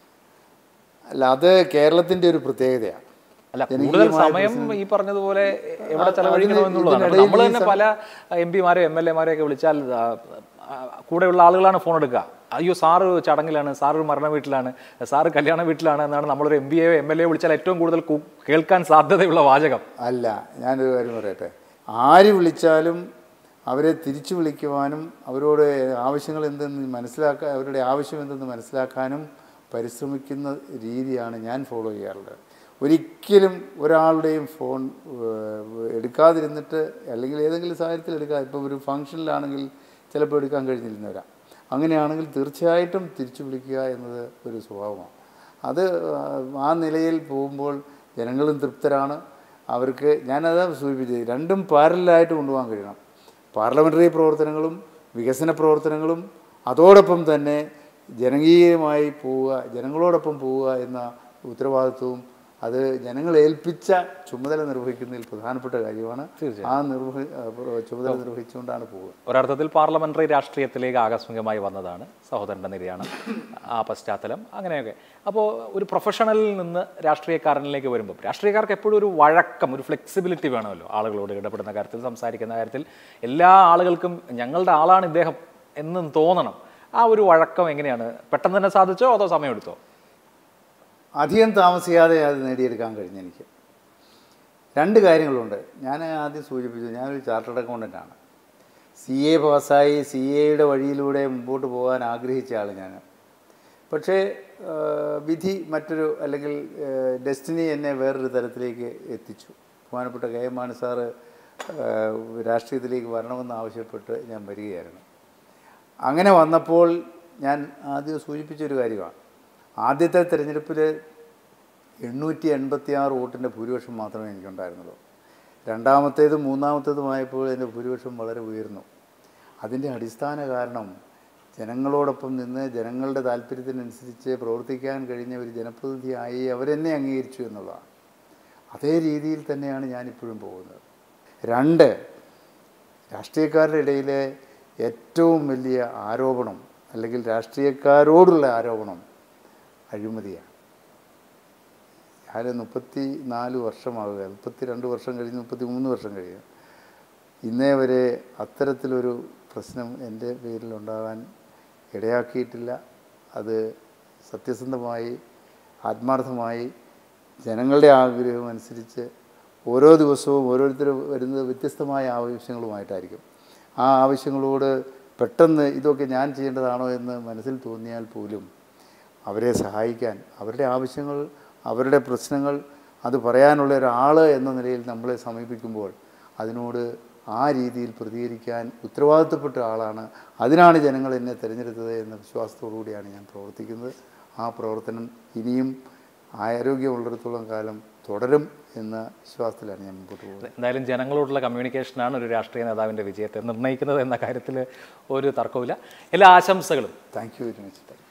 അല്ല അത് കേരളത്തിൻ്റെ ഒരു പ്രത്യേകതയാണ്
അല്ല കൂടുതൽ സമയം ഈ പറഞ്ഞതുപോലെ എവിടെ ചെലവഴിക്കണം എന്നുള്ളതാണ് അപ്പോൾ നമ്മൾ തന്നെ പല എം പിമാരെയോ എം എൽ എമാരെയോ ഒക്കെ വിളിച്ചാൽ ആ, ആ, കൂടെയുള്ള ആളുകളാണ് ഫോൺ എടുക്കുക അയ്യോ സാറ് ചടങ്ങിലാണ് സാറ് മരണ വീട്ടിലാണ് സാറ് കല്യാണ വീട്ടിലാണ് എന്നാണ് നമ്മളൊരു എം പിയെയോ എം എൽ എയോ വിളിച്ചാൽ ഏറ്റവും കൂടുതൽ കു- കേൾക്കാൻ സാധ്യതയുള്ള വാചകം
അല്ല ഞാനൊരു കാര്യം പറയട്ടെ ആര് വിളിച്ചാലും അവരെ തിരിച്ചു വിളിക്കുവാനും അവരോട് ആവശ്യങ്ങൾ എന്തെന്ന് മനസ്സിലാക്കാൻ അവരുടെ ആവശ്യം എന്തെന്ന് മനസ്സിലാക്കാനും പരിശ്രമിക്കുന്ന രീതിയാണ് ഞാൻ ഫോളോ ചെയ്യാറുള്ളത് ഒരിക്കലും ഒരാളുടെയും ഫോൺ ഏഹ്, എടുക്കാതിരുന്നിട്ട് അല്ലെങ്കിൽ ഏതെങ്കിലും സാഹചര്യത്തിൽ എടുക്കാതെ ഇപ്പോൾ ഒരു ഫംഗ്ഷനിലാണെങ്കിൽ ചിലപ്പോൾ എടുക്കാൻ കഴിഞ്ഞിരുന്ന വരാം അങ്ങനെയാണെങ്കിൽ തീർച്ചയായിട്ടും തിരിച്ചു വിളിക്കുക എന്നത് ഒരു സ്വഭാവമാണ് അത് ആ നിലയിൽ പോകുമ്പോൾ ജനങ്ങളും തൃപ്തരാണ് അവർക്ക് ഞാനത് സൂചിപ്പിച്ചത് രണ്ടും പാരലായിട്ട് കൊണ്ടുപോകാൻ കഴിയണം പാർലമെൻ്ററി പ്രവർത്തനങ്ങളും വികസന പ്രവർത്തനങ്ങളും അതോടൊപ്പം തന്നെ ജനകീയമായി പോവുക ജനങ്ങളോടൊപ്പം പോവുക എന്ന ഉത്തരവാദിത്വവും അത് ജനങ്ങൾ ഏൽപ്പിച്ച ചുമതല നിർവഹിക്കുന്നതിൽ പ്രധാനപ്പെട്ട കാര്യമാണ് ആ നിർവഹ ചുമതല നിർവഹിച്ചുകൊണ്ടാണ് പോവുക
ഒരർത്ഥത്തിൽ പാർലമെന്ററി രാഷ്ട്രീയത്തിലേക്ക് ആകസ്മികമായി വന്നതാണ് സഹോദരൻ്റെ നിര്യാണം ആ പശ്ചാത്തലം അങ്ങനെയൊക്കെ അപ്പോൾ ഒരു പ്രൊഫഷണലിൽ നിന്ന് രാഷ്ട്രീയക്കാരനിലേക്ക് വരുമ്പോൾ രാഷ്ട്രീയക്കാർക്ക് എപ്പോഴും ഒരു വഴക്കം ഒരു ഫ്ലെക്സിബിലിറ്റി വേണമല്ലോ ആളുകളോട് ഇടപെടുന്ന കാര്യത്തിൽ സംസാരിക്കുന്ന കാര്യത്തിൽ എല്ലാ ആളുകൾക്കും ഞങ്ങളുടെ ആളാണ് ഇദ്ദേഹം എന്നും തോന്നണം ആ ഒരു വഴക്കം എങ്ങനെയാണ് പെട്ടെന്ന് തന്നെ സാധിച്ചോ അതോ സമയമെടുത്തോ
അധികം താമസിയാതെ അത് നേടിയെടുക്കാൻ കഴിഞ്ഞു എനിക്ക് രണ്ട് കാര്യങ്ങളുണ്ട് ഞാൻ ആദ്യം സൂചിപ്പിച്ചു ഞാനൊരു ചാർട്ടേഡ് അക്കൗണ്ടൻ്റാണ് സി എ പാസ്സായി സി എയുടെ വഴിയിലൂടെ മുമ്പോട്ട് പോകാൻ ആഗ്രഹിച്ച ആൾ ഞാൻ പക്ഷേ ആ, വിധി മറ്റൊരു അല്ലെങ്കിൽ ഡെസ്റ്റിനി എന്നെ വേറൊരു തരത്തിലേക്ക് എത്തിച്ചു ബഹുമാനപ്പെട്ട കെ എം മാണി സാറ് ആ, രാഷ്ട്രീയത്തിലേക്ക് വരണമെന്ന് ആവശ്യപ്പെട്ട് ഞാൻ വരികയായിരുന്നു അങ്ങനെ വന്നപ്പോൾ ഞാൻ ആദ്യം സൂചിപ്പിച്ചൊരു കാര്യമാണ് ആദ്യത്തെ തിരഞ്ഞെടുപ്പിൽ എണ്ണൂറ്റി എൺപത്തി ആറ് വോട്ടിൻ്റെ ഭൂരിപക്ഷം മാത്രമേ എനിക്കുണ്ടായിരുന്നുള്ളൂ രണ്ടാമത്തേതും മൂന്നാമത്തേതുമായപ്പോൾ അതിൻ്റെ ഭൂരിപക്ഷം വളരെ ഉയർന്നു അതിൻ്റെ അടിസ്ഥാന കാരണം ജനങ്ങളോടൊപ്പം നിന്ന് ജനങ്ങളുടെ താല്പര്യത്തിനനുസരിച്ച് പ്രവർത്തിക്കാൻ കഴിഞ്ഞ ഒരു ജനപ്രതിനിധിയായി അവരെന്നെ അംഗീകരിച്ചു എന്നുള്ളതാണ് അതേ രീതിയിൽ തന്നെയാണ് ഞാനിപ്പോഴും പോകുന്നത് രണ്ട് രാഷ്ട്രീയക്കാരുടെ ഇടയിലെ ഏറ്റവും വലിയ ആരോപണം അല്ലെങ്കിൽ രാഷ്ട്രീയക്കാരോടുള്ള ആരോപണം അഴിമതിയാണ് ഞാൻ മുപ്പത്തി നാല് വർഷമാവുക മുപ്പത്തി രണ്ട് വർഷം കഴിഞ്ഞ് മുപ്പത്തി മൂന്ന് വർഷം കഴിയും ഇന്നേ വരെ അത്തരത്തിലൊരു പ്രശ്നം എൻ്റെ പേരിൽ ഉണ്ടാകാൻ ഇടയാക്കിയിട്ടില്ല അത് സത്യസന്ധമായി ആത്മാർത്ഥമായി ജനങ്ങളുടെ ആഗ്രഹം അനുസരിച്ച് ഓരോ ദിവസവും ഓരോരുത്തർ വരുന്നത് വ്യത്യസ്തമായ ആവശ്യങ്ങളുമായിട്ടായിരിക്കും ആ ആവശ്യങ്ങളോട് പെട്ടെന്ന് ഇതൊക്കെ ഞാൻ ചെയ്യേണ്ടതാണോ എന്ന് മനസ്സിൽ തോന്നിയാൽ പോലും അവരെ സഹായിക്കാൻ അവരുടെ ആവശ്യങ്ങൾ അവരുടെ പ്രശ്നങ്ങൾ അത് പറയാനുള്ള ഒരാൾ എന്ന നിലയിൽ നമ്മളെ സമീപിക്കുമ്പോൾ അതിനോട് ആ രീതിയിൽ പ്രതികരിക്കാൻ ഉത്തരവാദിത്തപ്പെട്ട ആളാണ് അതിനാണ് ജനങ്ങൾ എന്നെ തിരഞ്ഞെടുത്തത് എന്ന വിശ്വാസത്തോടു കൂടിയാണ് ഞാൻ പ്രവർത്തിക്കുന്നത് ആ പ്രവർത്തനം ഇനിയും ആരോഗ്യമുള്ളിടത്തോളം കാലം തുടരും എന്ന വിശ്വാസത്തിലാണ് ഞാൻ മുമ്പോട്ട് പോകുന്നത്
എന്തായാലും ജനങ്ങളോടുള്ള കമ്മ്യൂണിക്കേഷനാണ് ഒരു രാഷ്ട്രീയ നേതാവിൻ്റെ വിജയത്തെ നിർണ്ണയിക്കുന്നത് എന്ന കാര്യത്തിൽ ഒരു തർക്കവുമില്ല എല്ലാ ആശംസകളും
താങ്ക് യു വെരി മച്ച്